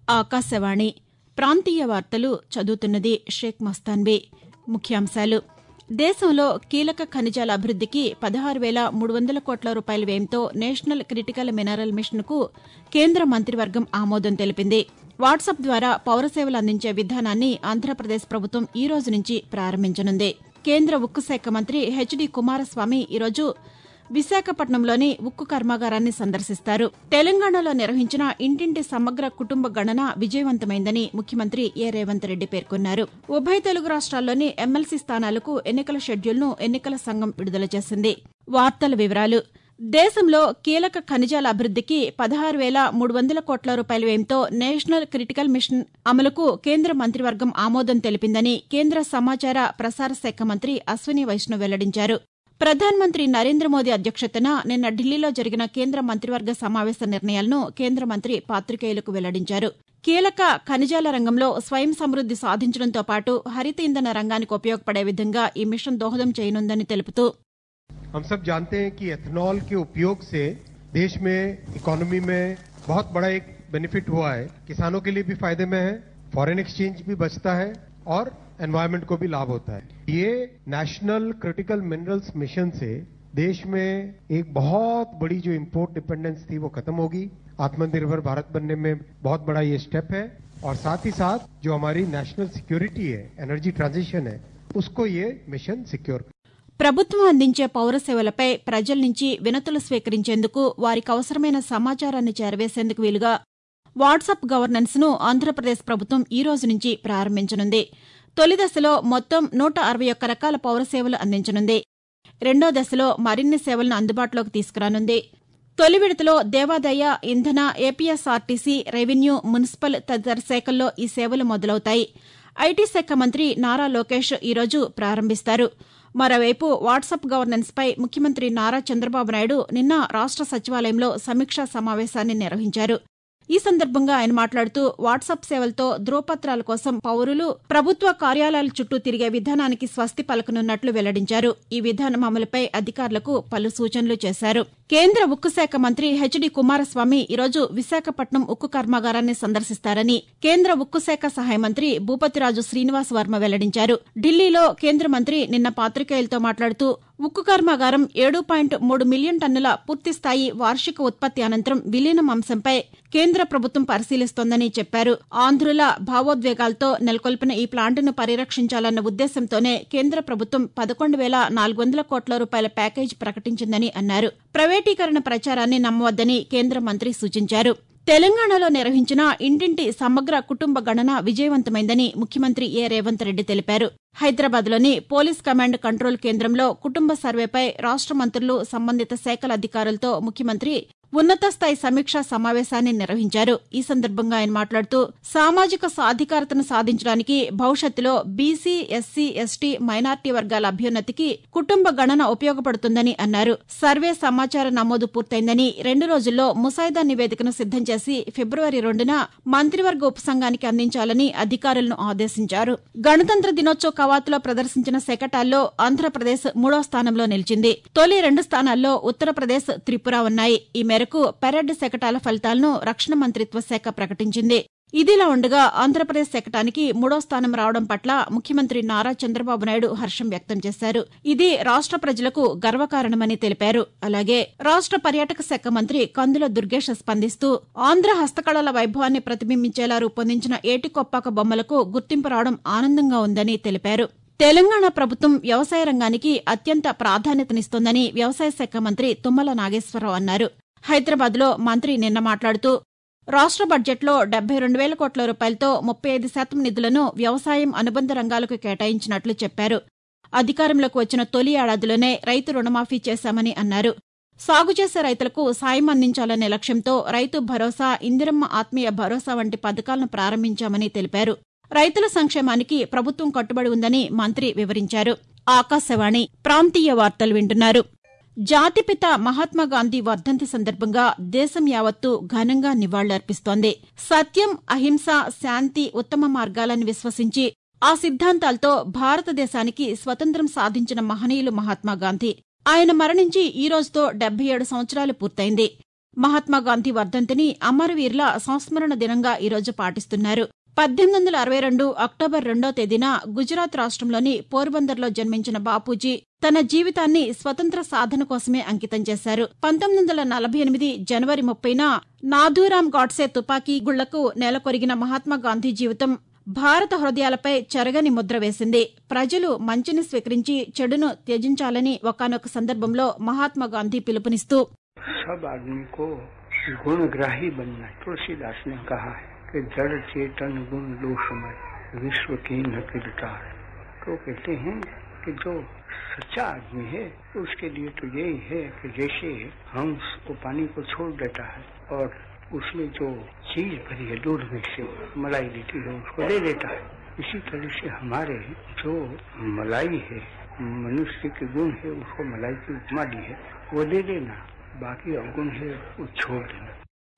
ఆకాశవాణి ప్రాంతీయ వార్తలు చదువుతున్నది షేక్ మస్తాన్బీ ముఖ్యాంశాలు దేశంలో కీలక ఖనిజాల అభివృద్దికి పదహారు వేల మూడు వందల కోట్ల రూపాయల వ్యయంతో నేషనల్ క్రిటికల్ మినరల్ మిషన్కు కేంద్ర మంత్రివర్గం ఆమోదం తెలిపింది వాట్సాప్ ద్వారా పౌర సేవలు అందించే విధానాన్ని ఆంధ్రప్రదేశ్ ప్రభుత్వం ఈ రోజు నుంచి ప్రారంభించనుంది కేంద్ర ఉక్కు శాఖ మంత్రి హెచ్డి కుమారస్వామి ఈరోజు విశాఖపట్నంలోని ఉక్కు కర్మాగారాన్ని సందర్శిస్తారు తెలంగాణలో నిర్వహించిన ఇంటింటి సమగ్ర కుటుంబ గణన విజయవంతమైందని ముఖ్యమంత్రి ఏ రేవంత్ రెడ్డి పేర్కొన్నారు ఉభయ తెలుగు రాష్ట్రాల్లోని ఎమ్మెల్సీ స్థానాలకు ఎన్నికల షెడ్యూల్ను ఎన్నికల సంఘం విడుదల చేసింది వార్తల వివరాలు దేశంలో కీలక ఖనిజాల అభివృద్దికి పదహారు వేల మూడు వందల కోట్ల రూపాయల వ్యయంతో నేషనల్ క్రిటికల్ మిషన్ అమలుకు కేంద్ర మంత్రివర్గం ఆమోదం తెలిపిందని కేంద్ర సమాచార ప్రసార శాఖ మంత్రి అశ్విని వైష్ణవ్ వెల్లడించారు ప్రధానమంత్రి నరేంద్ర మోదీ అధ్యక్షతన నిన్న ఢిల్లీలో జరిగిన కేంద్ర మంత్రివర్గ సమావేశ నిర్ణయాలను కేంద్ర మంత్రి పాతికేయులకు వెల్లడించారు కీలక ఖనిజాల రంగంలో స్వయం సమృద్ది సాధించడంతో పాటు హరిత ఇంధన రంగానికి ఉపయోగపడే విధంగా ఈ మిషన్ దోహదం చేయనుందని తెలుపుతూ हम सब जानते हैं कि एथेनॉल के उपयोग से देश में इकोनॉमी में बहुत बड़ा एक बेनिफिट हुआ है किसानों के लिए भी फायदे में है फॉरेन एक्सचेंज भी बचता है और एनवायरमेंट को भी लाभ होता है ये नेशनल क्रिटिकल मिनरल्स मिशन से देश में एक बहुत बड़ी जो इंपोर्ट डिपेंडेंस थी वो खत्म होगी आत्मनिर्भर भारत बनने में बहुत बड़ा ये स्टेप है और साथ ही साथ जो हमारी नेशनल सिक्योरिटी है एनर्जी ट्रांजिशन है उसको ये मिशन सिक्योर ప్రభుత్వం అందించే పౌర సేవలపై ప్రజల నుంచి వినతులు స్వీకరించేందుకు వారికి అవసరమైన సమాచారాన్ని చేరవేసేందుకు వీలుగా వాట్సాప్ గవర్నెన్స్ ను ఆంధ్రప్రదేశ్ ప్రభుత్వం ఈ రోజు నుంచి ప్రారంభించనుంది తొలి దశలో మొత్తం నూట అరవై ఒక్క రకాల పౌర సేవలు అందించనుంది రెండో దశలో మరిన్ని సేవలను అందుబాటులోకి తీసుకురానుంది తొలి విడతలో దేవాదాయ ఇంధన ఏపీఎస్ఆర్టీసీ రెవెన్యూ మున్సిపల్ తదితర శాఖల్లో ఈ సేవలు మొదలవుతాయి ఐటీ శాఖ మంత్రి నారా లోకేష్ ఈరోజు ప్రారంభిస్తారు మరోవైపు వాట్సాప్ గవర్నెన్స్ పై ముఖ్యమంత్రి నారా చంద్రబాబు నాయుడు నిన్న రాష్ట సచివాలయంలో సమీక్షా సమావేశాన్ని నిర్వహించారు ఈ సందర్భంగా ఆయన మాట్లాడుతూ వాట్సాప్ సేవలతో ధ్రువపత్రాల కోసం పౌరులు ప్రభుత్వ కార్యాలయాల చుట్టూ తిరిగే విధానానికి స్వస్తి పలకనున్నట్లు వెల్లడించారు ఈ విధానం అమలుపై అధికారులకు పలు సూచనలు చేశారు కేంద్ర ఉక్కు శాఖ మంత్రి హెచ్డి కుమారస్వామి ఈరోజు విశాఖపట్నం ఉక్కు కర్మాగారాన్ని సందర్శిస్తారని కేంద్ర ఉక్కు శాఖ సహాయ మంత్రి భూపతిరాజు శ్రీనివాస్ వర్మ వెల్లడించారు ఢిల్లీలో కేంద్ర మంత్రి నిన్న పాతికేయులతో మాట్లాడుతూ ఉక్కు కర్మాగారం ఏడు పాయింట్ మూడు మిలియన్ టన్నుల పూర్తిస్థాయి వార్షిక ఉత్పత్తి అనంతరం విలీనం అంశంపై కేంద్ర ప్రభుత్వం పరిశీలిస్తోందని చెప్పారు ఆంధ్రుల భావోద్వేగాలతో నెలకొల్పిన ఈ ప్లాంటును పరిరక్షించాలన్న ఉద్దేశంతోనే కేంద్ర ప్రభుత్వం పదకొండు వేల నాలుగు వందల కోట్ల రూపాయల ప్యాకేజీ ప్రకటించిందని అన్నారు ప్రైవేటీకరణ ప్రచారాన్ని నమ్మవద్దని కేంద్ర మంత్రి సూచించారు తెలంగాణలో నిర్వహించిన ఇంటింటి సమగ్ర కుటుంబ గణన విజయవంతమైందని ముఖ్యమంత్రి ఏ రేవంత్ రెడ్డి తెలిపారు హైదరాబాద్లోని పోలీస్ కమాండ్ కంట్రోల్ కేంద్రంలో కుటుంబ సర్వేపై రాష్ట మంత్రులు సంబంధిత శాఖల అధికారులతో ముఖ్యమంత్రి ఉన్నత స్థాయి సమీక్షా సమావేశాన్ని నిర్వహించారు ఈ సందర్భంగా ఆయన మాట్లాడుతూ సామాజిక సాధికారతను సాధించడానికి భవిష్యత్తులో బీసీ ఎస్సీ ఎస్టీ మైనార్టీ వర్గాల అభ్యున్నతికి కుటుంబ గణన ఉపయోగపడుతుందని అన్నారు సర్వే సమాచార నమోదు పూర్తయిందని రెండు రోజుల్లో ముసాయిదా నివేదికను సిద్దం చేసి ఫిబ్రవరి రెండున మంత్రివర్గ ఉపసంఘానికి అందించాలని అధికారులను ఆదేశించారు గణతంత్ర దినోత్సవ కవాతులో ప్రదర్శించిన శకటాల్లో ఆంధ్రప్రదేశ్ మూడో స్థానంలో నిలిచింది తొలి రెండు స్థానాల్లో ఉత్తరప్రదేశ్ త్రిపుర ఉన్నాయి ఈ మేరకు పెరడ్ శకటాల ఫలితాలను రక్షణ మంత్రిత్వ శాఖ ప్రకటించింది ఇదిలా ఉండగా ఆంధ్రప్రదేశ్ శకటానికి మూడో స్థానం రావడం పట్ల ముఖ్యమంత్రి నారా చంద్రబాబు నాయుడు హర్షం వ్యక్తం చేశారు ఇది రాష్ట ప్రజలకు గర్వకారణమని తెలిపారు అలాగే రాష్ట పర్యాటక శాఖ మంత్రి కందుల దుర్గేష్ స్పందిస్తూ ఆంధ్ర హస్తకళల వైభవాన్ని ప్రతిబింబించేలా రూపొందించిన ఏటికొప్పాక బొమ్మలకు గుర్తింపు రావడం ఆనందంగా ఉందని తెలిపారు తెలంగాణ ప్రభుత్వం వ్యవసాయ రంగానికి అత్యంత ప్రాధాన్యతనిస్తోందని వ్యవసాయ శాఖ మంత్రి తుమ్మల నాగేశ్వరరావు అన్నారు హైదరాబాద్లో మంత్రి నిన్న మాట్లాడుతూ రాష్ట బడ్జెట్లో డెబ్బై రెండు వేల కోట్ల రూపాయలతో ముప్పై ఐదు శాతం నిధులను వ్యవసాయం అనుబంధ రంగాలకు కేటాయించినట్లు చెప్పారు అధికారంలోకి వచ్చిన తొలి ఏడాదిలోనే రైతు రుణమాఫీ చేశామని అన్నారు సాగు చేసే రైతులకు సాయం అందించాలనే లక్ష్యంతో రైతు భరోసా ఇందిరమ్మ ఆత్మీయ భరోసా వంటి పథకాలను ప్రారంభించామని తెలిపారు రైతుల సంక్షేమానికి ప్రభుత్వం కట్టుబడి ఉందని మంత్రి వివరించారు ఆకాశవాణి ప్రాంతీయ వార్తలు వింటున్నారు జాతిపిత మహాత్మాగాంధీ వర్ధంతి సందర్భంగా దేశం యావత్తు ఘనంగా నివాళులర్పిస్తోంది సత్యం అహింస శాంతి ఉత్తమ మార్గాలను విశ్వసించి ఆ సిద్ధాంతాలతో భారతదేశానికి స్వతంత్రం సాధించిన మహనీయులు మహాత్మాగాంధీ ఆయన మరణించి ఈ రోజుతో డెబ్బై ఏడు సంవత్సరాలు పూర్తయింది మహాత్మాగాంధీ వర్ధంతిని అమరవీరుల సంస్మరణ దినంగా ఈరోజు పాటిస్తున్నారు పద్దెనిమిది వందల అరవై రెండు అక్టోబర్ రెండో తేదీన గుజరాత్ రాష్ట్రంలోని పోర్బందర్లో జన్మించిన బాపూజీ తన జీవితాన్ని స్వతంత్ర సాధన కోసమే అంకితం చేశారు పంతొమ్మిది వందల నలభై ఎనిమిది జనవరి ముప్పైన నాథూరాం గాడ్సే తుపాకీ గుళ్లకు నెలకొరిగిన మహాత్మాగాంధీ జీవితం భారత హృదయాలపై చెరగని ముద్ర వేసింది ప్రజలు మంచిని స్వీకరించి చెడును త్యజించాలని ఒకనొక సందర్భంలో మహాత్మాగాంధీ పిలుపునిస్తూ सब आदमी को गुणग्राही बनना है तुलसीदास ने कहा है कि जड़ चेतन गुण दोषमय विश्व की न किरदार तो कहते हैं कि जो सच्चा आदमी है उसके लिए तो यही है कि जैसे हंस वो पानी को छोड़ देता है और उसमें जो चीज भरी है दूध में से मलाई देती है उसको दे देता है इसी तरह से हमारे जो मलाई है मनुष्य के गुण है उसको मलाई की उपमा दी है वो दे देना बाकी अवगुण है वो छोड़ देना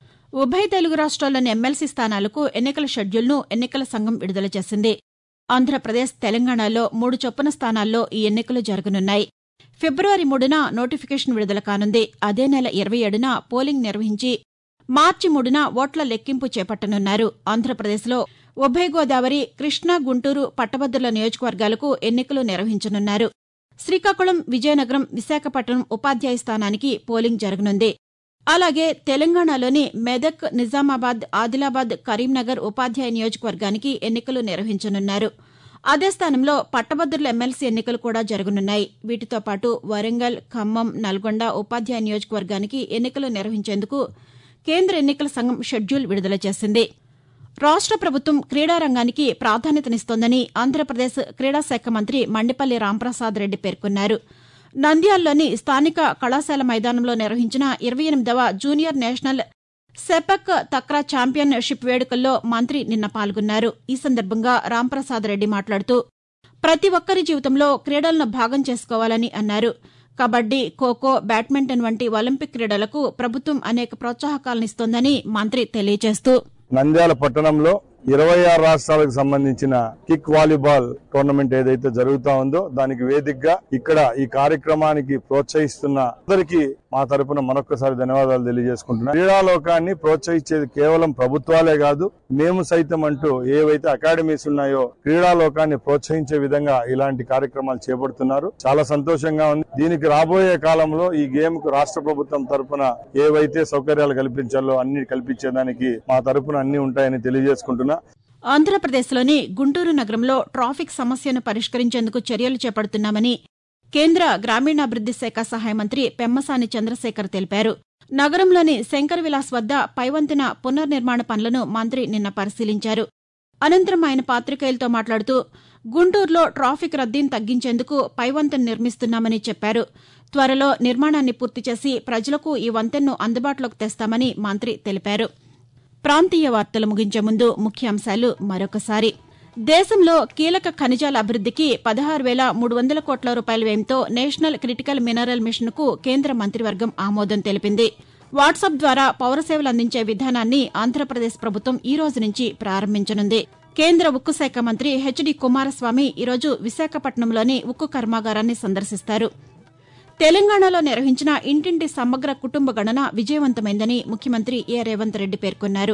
ఉభయ తెలుగు రాష్ట్రాల్లోని ఎమ్మెల్సీ స్థానాలకు ఎన్నికల షెడ్యూల్ను ఎన్నికల సంఘం విడుదల చేసింది ఆంధ్రప్రదేశ్ తెలంగాణలో మూడు చొప్పున స్థానాల్లో ఈ ఎన్నికలు జరగనున్నాయి ఫిబ్రవరి మూడున నోటిఫికేషన్ విడుదల కానుంది అదే నెల ఇరవై ఏడున పోలింగ్ నిర్వహించి మార్చి మూడున ఓట్ల లెక్కింపు చేపట్టనున్నారు ఆంధ్రప్రదేశ్లో ఉభయ గోదావరి కృష్ణా గుంటూరు పట్టభద్రుల నియోజకవర్గాలకు ఎన్నికలు నిర్వహించనున్నారు శ్రీకాకుళం విజయనగరం విశాఖపట్నం ఉపాధ్యాయ స్థానానికి పోలింగ్ జరగనుంది అలాగే తెలంగాణలోని మెదక్ నిజామాబాద్ ఆదిలాబాద్ కరీంనగర్ ఉపాధ్యాయ నియోజకవర్గానికి ఎన్నికలు నిర్వహించనున్నారు అదే స్థానంలో పట్టభద్రుల ఎమ్మెల్సీ ఎన్నికలు కూడా జరగనున్నాయి వీటితో పాటు వరంగల్ ఖమ్మం నల్గొండ ఉపాధ్యాయ నియోజకవర్గానికి ఎన్నికలు నిర్వహించేందుకు కేంద్ర ఎన్నికల సంఘం షెడ్యూల్ విడుదల చేసింది రాష్ట ప్రభుత్వం క్రీడారంగానికి ప్రాధాన్యతనిస్తోందని ఆంధ్రప్రదేశ్ క్రీడా శాఖ మంత్రి మండిపల్లి రాంప్రసాద్ రెడ్డి పేర్కొన్నారు నంద్యాలలోని స్థానిక కళాశాల మైదానంలో నిర్వహించిన ఇరవై ఎనిమిదవ junior national sepak takraw championship వేడుకల్లో మంత్రి నిన్న పాల్గొన్నారు ఈ సందర్భంగా రాంప్రసాద్ రెడ్డి మాట్లాడుతూ ప్రతి ఒక్కరి జీవితంలో క్రీడలను భాగం చేసుకోవాలని అన్నారు కబడ్డీ ఖోఖో బ్యాడ్మింటన్ వంటి ఒలింపిక్ క్రీడలకు ప్రభుత్వం అనేక ప్రోత్సాహకాలనిస్తోందని మంత్రి తెలియజేస్తూ నంద్యాల పట్టణంలో ఇరవై ఆరు రాష్ట్రాలకు సంబంధించిన కిక్ వాలీబాల్ టోర్నమెంట్ ఏదైతే జరుగుతా ఉందో దానికి వేదికగా ఇక్కడ ఈ కార్యక్రమానికి ప్రోత్సహిస్తున్న అందరికీ మా తరపున మరొకసారి ధన్యవాదాలు తెలియజేసుకుంటున్నాం క్రీడాలోకాన్ని ప్రోత్సహించేది కేవలం ప్రభుత్వాలే కాదు మేము సైతం అంటూ ఏవైతే అకాడమీస్ ఉన్నాయో క్రీడాలోకాన్ని ప్రోత్సహించే విధంగా ఇలాంటి కార్యక్రమాలు చేపడుతున్నారు చాలా సంతోషంగా ఉంది దీనికి రాబోయే కాలంలో ఈ గేమ్ కు రాష్ట్ర ప్రభుత్వం తరపున ఏవైతే సౌకర్యాలు కల్పించాలో అన్ని కల్పించేదానికి మా తరపున అన్ని ఉంటాయని తెలియజేసుకుంటున్నా ఆంధ్రప్రదేశ్లోని గుంటూరు నగరంలో ట్రాఫిక్ సమస్యను పరిష్కరించేందుకు చర్యలు చేపడుతున్నామని కేంద్ర గ్రామీణాభివృద్ది శాఖ సహాయ మంత్రి పెమ్మసాని చంద్రశేఖర్ తెలిపారు నగరంలోని శంకర్ విలాస్ వద్ద పైవంతెన పునర్నిర్మాణ పనులను మంత్రి నిన్న పరిశీలించారు అనంతరం ఆయన పాతికేయులతో మాట్లాడుతూ గుంటూరులో ట్రాఫిక్ రద్దీని తగ్గించేందుకు పైవంతెన నిర్మిస్తున్నామని చెప్పారు త్వరలో నిర్మాణాన్ని పూర్తి చేసి ప్రజలకు ఈ వంతెన్ను అందుబాటులోకి తెస్తామని మంత్రి తెలిపారు ప్రాంతీయ వార్తలు ముగించే ముందు ముఖ్యాంశాలు మరొకసారి దేశంలో కీలక ఖనిజాల అభివృద్దికి పదహారు వేల మూడు వందల కోట్ల రూపాయల వ్యయంతో నేషనల్ క్రిటికల్ మినరల్ మిషన్కు కేంద్ర మంత్రివర్గం ఆమోదం తెలిపింది వాట్సాప్ ద్వారా పౌర సేవలు అందించే విధానాన్ని ఆంధ్రప్రదేశ్ ప్రభుత్వం ఈ రోజు నుంచి ప్రారంభించనుంది కేంద్ర ఉక్కు శాఖ మంత్రి హెచ్డి కుమారస్వామి ఈరోజు విశాఖపట్నంలోని ఉక్కు కర్మాగారాన్ని సందర్శిస్తారు తెలంగాణలో నిర్వహించిన ఇంటింటి సమగ్ర కుటుంబ గణన విజయవంతమైందని ముఖ్యమంత్రి ఏ రేవంత్ రెడ్డి పేర్కొన్నారు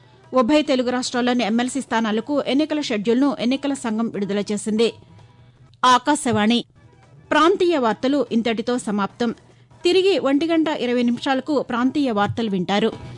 ఉభయ తెలుగు రాష్ట్రాల్లోని ఎమ్మెల్సీ స్థానాలకు ఎన్నికల షెడ్యూల్ను ఎన్నికల సంఘం విడుదల చేసింది ఆకాశవాణి ప్రాంతీయ వార్తలు ఇంతటితో సమాప్తం తిరిగి ఒంటి గంట ఇరవై నిమిషాలకు ప్రాంతీయ వార్తలు వింటారు